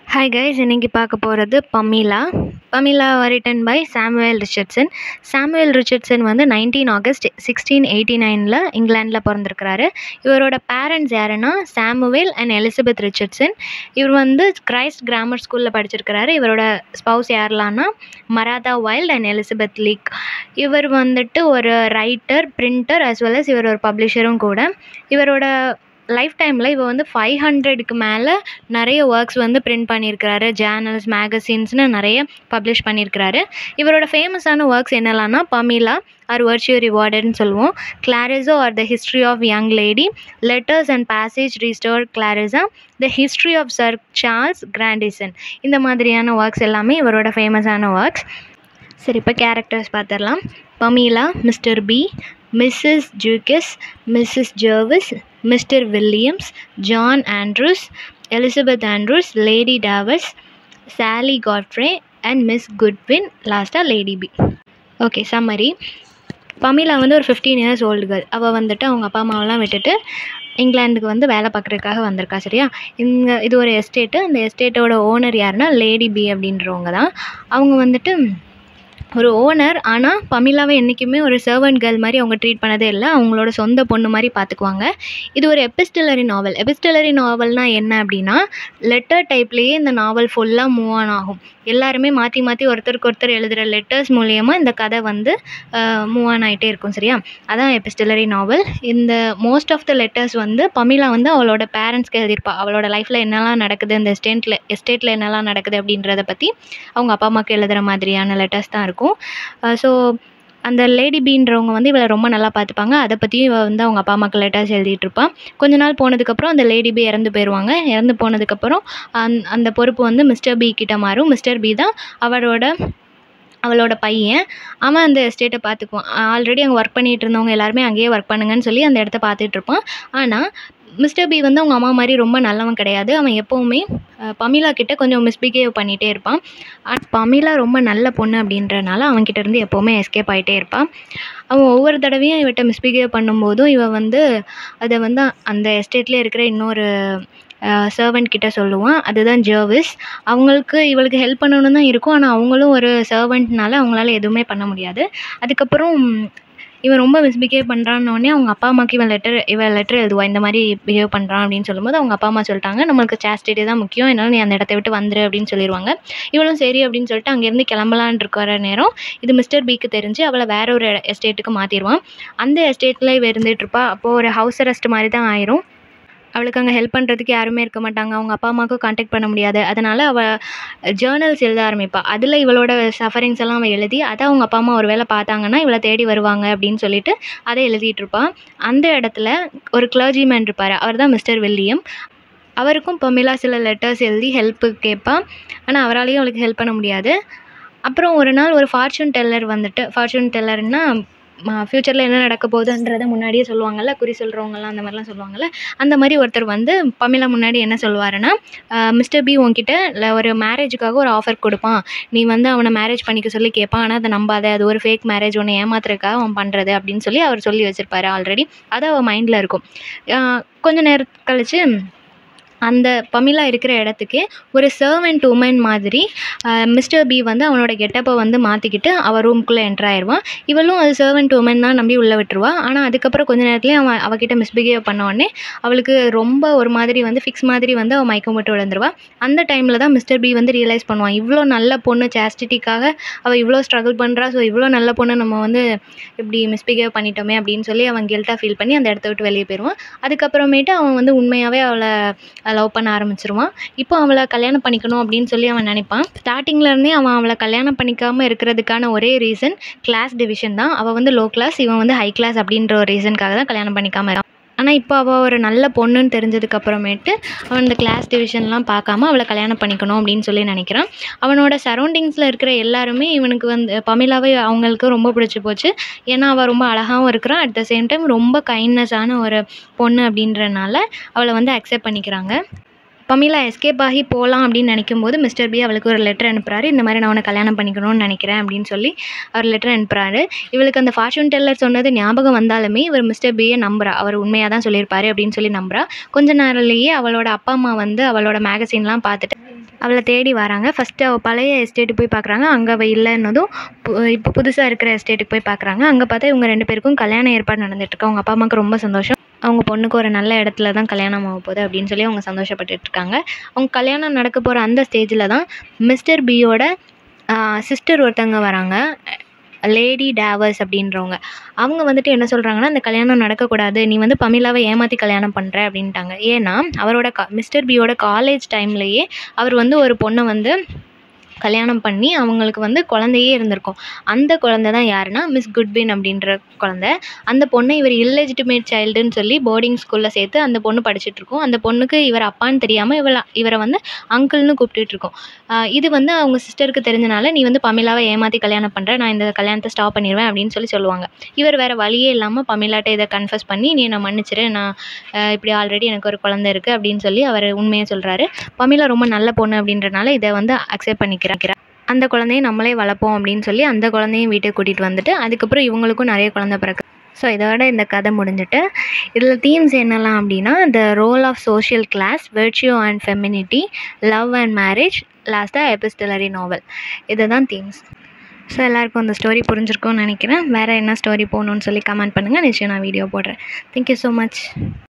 hi guys இன்னைக்கு பார்க்க போகிறது Pamela Pamela written by Samuel Richardson Samuel Richardson வந்து நைன்டீன் ஆகஸ்ட் சிக்ஸ்டீன் எயிட்டி நைனில் இங்கிலாண்டில் பிறந்திருக்கிறாரு இவரோட பேரண்ட்ஸ் யாருன்னா சாமுவேல் அண்ட் எலிசபெத் ரிச்சர்ட்சன் இவர் வந்து கிரைஸ்ட் கிராமர் ஸ்கூலில் படிச்சிருக்கிறாரு இவரோட ஸ்பௌஸ் யாரெல்லாம்னா Martha Wilde and Elizabeth Leake இவர் வந்துட்டு ஒரு writer printer as well as இவர் ஒரு பப்ளிஷரும் கூட இவரோட லைஃப் டைமில் இவர் வந்து ஃபைவ் ஹண்ட்ரடுக்கு மேலே நிறைய ஒர்க்ஸ் வந்து பிரிண்ட் பண்ணியிருக்கிறாரு ஜேர்னல்ஸ் மேகசின்ஸ்னு நிறைய பப்ளிஷ் பண்ணியிருக்கிறாரு இவரோட ஃபேமஸான ஒர்க்ஸ் என்னெல்லாம்னா பமீலா ஆர் வர்ச்சியூ ரிவார்டட்னு சொல்லுவோம் Clarissa or the history of young lady letters and passage restore Clarissa the history of sir Charles Grandison இந்த மாதிரியான ஒர்க்ஸ் எல்லாமே இவரோட ஃபேமஸான ஒர்க்ஸ் சரி இப்போ கேரக்டர்ஸ் பார்த்துடலாம் Pamela mister B missus Jewkes missus Jervis mister Williams John Andrews Elizabeth Andrews lady Davers Sally Godfrey and miss Goodwin லாஸ்ட்டாக lady B okay summary Pamela வந்து ஒரு ஃபிஃப்டீன் இயர்ஸ் ஓல்டு கேர்ள் அவள் வந்துட்டு அவங்க அப்பா அம்மாவெல்லாம் விட்டுட்டு இங்கிலாந்துக்கு வந்து வேலை பார்க்குறதுக்காக வந்திருக்கா சரியா இந்த இது ஒரு எஸ்டேட்டு அந்த எஸ்டேட்டோட ஓனர் யாருன்னா லேடி பி அப்படின்றவங்க தான் அவங்க வந்துட்டு ஒரு ஓனர் ஆனால் பமீலாவை என்றைக்குமே ஒரு சர்வன்ட் கேர்ள் மாதிரி அவங்க ட்ரீட் பண்ணதே இல்லை அவங்களோட சொந்த பொண்ணு மாதிரி பார்த்துக்குவாங்க இது ஒரு எபிஸ்டலரி நாவல் எபிஸ்டலரி நாவல்னால் என்ன அப்படின்னா லெட்டர் டைப்லேயே இந்த நாவல் ஃபுல்லாக மூவ் ஆன் ஆகும் எல்லாருமே மாற்றி மாற்றி ஒருத்தருக்கு ஒருத்தர் எழுதுகிற லெட்டர்ஸ் மூலயமா இந்த கதை வந்து மூவ் ஆன் ஆகிட்டே இருக்கும் சரியா அதான் எபிஸ்டலரி நாவல் இந்த மோஸ்ட் ஆஃப் த லெட்டர்ஸ் வந்து பமீலா வந்து அவளோட பேரண்ட்ஸ்க்கு எழுதியிருப்பா அவளோட லைஃப்பில் என்னெல்லாம் நடக்குது இந்த எஸ்டேட்டில் எஸ்டேட்டில் என்னெல்லாம் நடக்குது அப்படின்றத பற்றி அவங்க அப்பா அம்மாவுக்கு எழுதுகிற மாதிரியான லெட்டர்ஸ் தான் இருக்கும் ஸோ அந்த லேடி பீன்றவங்க வந்து இவளை ரொம்ப நல்லா பார்த்துப்பாங்க அதை பற்றியும் இவள் வந்து அவங்க அப்பா அம்மாவுக்கு லெட்டர்ஸ் எழுதிட்டு இருப்பாள் கொஞ்ச நாள் போனதுக்கப்புறம் அந்த லேடி பி இறந்து போயிடுவாங்க இறந்து போனதுக்கப்புறம் அந் அந்த பொறுப்பு வந்து மிஸ்டர் பி கிட்ட மாறும் மிஸ்டர் பி தான் அவரோட அவளோட பையன் அவன் அந்த எஸ்டேட்டை பார்த்துக்குவான் ஆல்ரெடி அங்கே ஒர்க் பண்ணிகிட்டு இருந்தவங்க எல்லாருமே அங்கேயே ஒர்க் பண்ணுங்கன்னு சொல்லி அந்த இடத்த பார்த்துட்டு இருப்பான் ஆனால் மிஸ்டர் பி வந்து அவங்க அம்மா மாதிரி ரொம்ப நல்லவன் கிடையாது அவன் எப்போவுமே பமீலா கிட்ட கொஞ்சம் மிஸ்பிஹேவ் பண்ணிகிட்டே இருப்பான் பமீலா ரொம்ப நல்ல பொண்ணு அப்படின்றனால அவன்கிட்ட இருந்து எப்போவுமே எஸ்கேப் ஆகிட்டே இருப்பான் அவன் ஒவ்வொரு தடவையும் இவட்ட மிஸ்பிஹேவ் பண்ணும்போதும் இவன் வந்து அதை வந்து அந்த எஸ்டேட்லேயே இருக்கிற இன்னொரு சர்வெண்ட் கிட்ட சொல்லுவான் அதுதான் ஜர்விஸ் அவங்களுக்கு இவளுக்கு ஹெல்ப் பண்ணணும்னு தான் இருக்கும் ஆனால் அவங்களும் ஒரு சர்வெண்ட்னால அவங்களால எதுவுமே பண்ண முடியாது அதுக்கப்புறம் இவன் ரொம்ப மிஸ்பிஹேவ் பண்ணுறான்னொடனே அவங்க அப்பா அம்மாவுக்கு இவன் லெட்டர் இவன் லெட்டர் எழுதுவா இந்த மாதிரி பிஹேவ் பண்ணுறான் அப்படின்னு சொல்லும்போது அவங்க அப்பா அம்மா சொல்லிட்டாங்க நம்மளுக்கு சேஸ்டிட்டி தான் முக்கியம் என்னால் நீ அந்த இடத்த விட்டு வந்துரு அப்படின்னு சொல்லிடுவாங்க இவளும் சரி அப்படின்னு சொல்லிட்டு அங்கேருந்து கிளம்பலான் இருக்கிற நேரம் இது மிஸ்டர் பிக்கு தெரிஞ்சு அவளை வேற ஒரு எஸ்டேட்டுக்கு மாற்றிடுவான் அந்த எஸ்டேட்டில் இவ இருந்துகிட்டு இருப்பா அப்போது ஒரு ஹவுஸ் அரெஸ்ட் மாதிரி தான் ஆயிரும் அவளுக்கு அங்கே ஹெல்ப் பண்ணுறதுக்கு யாருமே இருக்க மாட்டாங்க அவங்க அப்பா அம்மாவுக்கும் காண்டாக்ட் பண்ண முடியாது அதனால் அவள் ஜேர்னல்ஸ் எழுத ஆரம்பிப்பாள் அதில் இவளோட சஃபரிங்ஸ் எல்லாம் அவள் எழுதி அதை அவங்க அப்பா அம்மா ஒரு வேளை பார்த்தாங்கன்னா இவளை தேடி வருவாங்க அப்படின்னு சொல்லிட்டு அதை எழுதிட்டு இருப்பாள் அந்த இடத்துல ஒரு கிளர்ஜிமேன் இருப்பார் அவர் தான் மிஸ்டர் வில்லியம் அவருக்கும் பமிலா சில லெட்டர்ஸ் எழுதி ஹெல்ப்பு கேட்பான் ஆனால் அவராலையும் அவளுக்கு ஹெல்ப் பண்ண முடியாது அப்புறம் ஒரு நாள் ஒரு ஃபார்ச்சூன் டெல்லர் வந்துட்டு ஃபார்ச்சூன் டெல்லர்னா ஃப்யூச்சரில் என்ன நடக்க போகுதுன்றதை முன்னாடியே சொல்லுவாங்கள்ல குறி சொல்கிறவங்கலாம் அந்த மாதிரிலாம் சொல்லுவாங்கள்ல அந்த மாதிரி ஒருத்தர் வந்து பமிலா முன்னாடி என்ன சொல்லுவாருன்னா மிஸ்டர் பி உன்கிட்ட ஒரு மேரேஜுக்காக ஒரு ஆஃபர் கொடுப்பான் நீ வந்து அவனை மேரேஜ் பண்ணிக்க சொல்லி கேட்பான் ஆனால் அதை நம்பாத அது ஒரு ஃபேக் மேரேஜ் ஒன்று ஏமாத்துறதுக்காக அவன் பண்ணுறது அப்படின்னு சொல்லி அவர் சொல்லி வச்சுருப்பாரு ஆல்ரெடி அது அவள் மைண்டில் இருக்கும் கொஞ்ச நேரம் கழித்து அந்த பமிலா இருக்கிற இடத்துக்கு ஒரு சர்வெண்ட் உமன் மாதிரி மிஸ்டர் பி வந்து அவனோட கெட்டப்பை வந்து மாற்றிக்கிட்டு அவள் ரூம்குள்ளே என்ட்ரு ஆயிடுவான் இவளும் அது சர்வெண்ட் உமன் தான் நம்பி உள்ளே விட்டுருவா ஆனால் அதுக்கப்புறம் கொஞ்ச நேரத்துலேயே அவன் அவகிட்ட மிஸ்பிஹேவ் பண்ண உடனே அவளுக்கு ரொம்ப ஒரு மாதிரி வந்து ஃபிக்ஸ் மாதிரி வந்து அவள் மயக்கம் விட்டு விழுந்துருவா அந்த டைமில் தான் மிஸ்டர் பி வந்து ரியலைஸ் பண்ணுவான் இவ்வளோ நல்ல பொண்ணு சேஸ்டிட்டிக்காக அவள் இவ்வளோ ஸ்ட்ரகிள் பண்ணுறா ஸோ இவ்வளோ நல்ல பொண்ணு நம்ம வந்து இப்படி மிஸ்பிஹேவ் பண்ணிட்டோமே அப்படின்னு சொல்லி அவன் கில்ட்டாக ஃபீல் பண்ணி அந்த இடத்த விட்டு வெளியே போயிடுவான் அதுக்கப்புறமேட்டு அவன் வந்து உண்மையாகவே அவளை லவ் பண்ண ஆரம்பிச்சிருவான் இப்போ அவளை கல்யாணம் பண்ணிக்கணும் அப்படின்னு சொல்லி அவன் நினைப்பான் ஸ்டார்டிங்லேருந்தே அவன் அவளை கல்யாணம் பண்ணிக்காமல் இருக்கிறதுக்கான ஒரே ரீசன் கிளாஸ் டிவிஷன் தான் அவள் வந்து லோ கிளாஸ் இவன் வந்து ஹை கிளாஸ் அப்படின்ற ஒரு ரீசனுக்காக தான் கல்யாணம் பண்ணிக்காமல் இருக்கான் ஆனால் இப்போ அவள் ஒரு நல்ல பொண்ணுன்னு தெரிஞ்சதுக்கு அப்புறமேட்டு அவன் இந்த கிளாஸ் டிவிஷன்லாம் பார்க்காம அவளை கல்யாணம் பண்ணிக்கணும் அப்படின்னு சொல்லி நினைக்கிறான் அவனோட சரௌண்டிங்ஸில் இருக்கிற எல்லாருமே இவனுக்கு வந்து பமிலாவை அவங்களுக்கு ரொம்ப பிடிச்சி போச்சு ஏன்னா அவள் ரொம்ப அழகாகவும் இருக்கிறான் அட் த சேம் டைம் ரொம்ப கைண்ட்னஸான ஒரு பொண்ணு அப்படின்றனால அவளை வந்து அக்செப்ட் பண்ணிக்கிறாங்க பமீலா எஸ்கேப் ஆகி போகலாம் அப்படின்னு நினைக்கும் போது மிஸ்டர் பி அவளுக்கு ஒரு லெட்டர் அனுப்புறாரு இந்த மாதிரி நான் உன்னை கல்யாணம் பண்ணிக்கணும்னு நினைக்கிறேன் அப்படின்னு சொல்லி அவர் லெட்டர் அனுப்புறாரு இவளுக்கு அந்த ஃபார்ச்சூன் டெல்லர் சொன்னது ஞாபகம் வந்தாலுமே இவர் மிஸ்டர் பியை நம்புறா அவர் உண்மையாக தான் சொல்லியிருப்பாரு அப்படின்னு சொல்லி நம்புறா கொஞ்ச நேரம்லேயே அவளோட அப்பா அம்மா வந்து அவளோட மேகசின்லாம் பார்த்துட்டு அவளை தேடி வராங்க ஃபஸ்ட்டு அவள் பழைய எஸ்டேட்டுக்கு போய் பார்க்குறாங்க அங்கே அவள் இல்லைன்னதும் பு இப்போ புதுசாக இருக்கிற எஸ்டேட்டுக்கு போய் பார்க்குறாங்க அங்கே பார்த்தா இவங்க ரெண்டு பேருக்கும் கல்யாண ஏற்பாடு நடந்துட்டுருக்கு அவங்க அப்பா அம்மாவுக்கு ரொம்ப சந்தோஷம் அவங்க பொண்ணுக்கு ஒரு நல்ல இடத்துல தான் கல்யாணம் ஆக போகுது அப்படின்னு சொல்லி அவங்க சந்தோஷப்பட்டுட்டு இருக்காங்க அவங்க கல்யாணம் நடக்க போகிற அந்த ஸ்டேஜில் தான் மிஸ்டர் பியோட சிஸ்டர் ஒருத்தவங்க வராங்க லேடி டேவர்ஸ் அப்படின்றவங்க அவங்க வந்துட்டு என்ன சொல்கிறாங்கன்னா இந்த கல்யாணம் நடக்கக்கூடாது நீ வந்து பமிலாவை ஏமாற்றி கல்யாணம் பண்ணுற அப்படின்ட்டாங்க ஏன்னா அவரோட கா மிஸ்டர் பியோட காலேஜ் டைம்லேயே அவர் வந்து ஒரு பொண்ணை வந்து கல்யாணம் பண்ணி அவங்களுக்கு வந்து குழந்தையே இருந்திருக்கும் அந்த குழந்தை தான் யாருன்னா மிஸ் குட்வின் அப்படின்ற குழந்தை அந்த பொண்ணை இவர் இல்லெஜிட்டிமேட் சைல்டுன்னு சொல்லி போர்டிங் ஸ்கூலில் சேர்த்து அந்த பொண்ணு படிச்சுட்டு இருக்கும் அந்த பொண்ணுக்கு இவர் அப்பான்னு தெரியாமல் இவளை இவரை வந்து அங்கிள்னு கூப்பிட்டுட்டு இருக்கோம் ஆஹ் இது வந்து அவங்க சிஸ்டருக்கு தெரிஞ்சனால நீ வந்து பமிலாவை ஏமாற்றி கல்யாணம் பண்ணுற நான் இந்த கல்யாணத்தை ஸ்டாப் பண்ணிடுவேன் அப்படின்னு சொல்லி சொல்லுவாங்க இவர் வேறு வழியே இல்லாமல் பமிலாட்ட இதை கன்ஃபஸ் பண்ணி நீ நான் மன்னிச்சிரு நான் ஆஹ் இப்படி ஆல்ரெடி எனக்கு ஒரு குழந்தை இருக்குது அப்படின்னு சொல்லி அவர் உண்மையை சொல்கிறாரு பமிலா ரொம்ப நல்ல பொண்ணு அப்படின்றனால இதை வந்து அக்செப்ட் பண்ணிக்கிறாங்க அந்த குழந்தைய நம்மளே வளர்ப்போம் அப்படின்னு சொல்லி அந்த குழந்தையும் வீட்டுக்கு கூட்டிகிட்டு வந்துட்டு அதுக்கப்புறம் இவங்களுக்கும் நிறைய குழந்தை பிறக்கு ஸோ இதோட இந்த கதை முடிஞ்சுட்டு இதில் தீம்ஸ் என்னெல்லாம் அப்படின்னா the role of social class virtue and femininity love and marriage லாஸ்ட்டாக எபிஸ்டலரி நாவல் இதுதான் தீம்ஸ் ஸோ எல்லாருக்கும் அந்த ஸ்டோரி புரிஞ்சிருக்கும்னு நினைக்கிறேன் வேறு என்ன ஸ்டோரி போகணுன்னு சொல்லி கமெண்ட் பண்ணுங்கள் நிச்சயம் நான் வீடியோ போடுறேன் தேங்க்யூ ஸோ மச்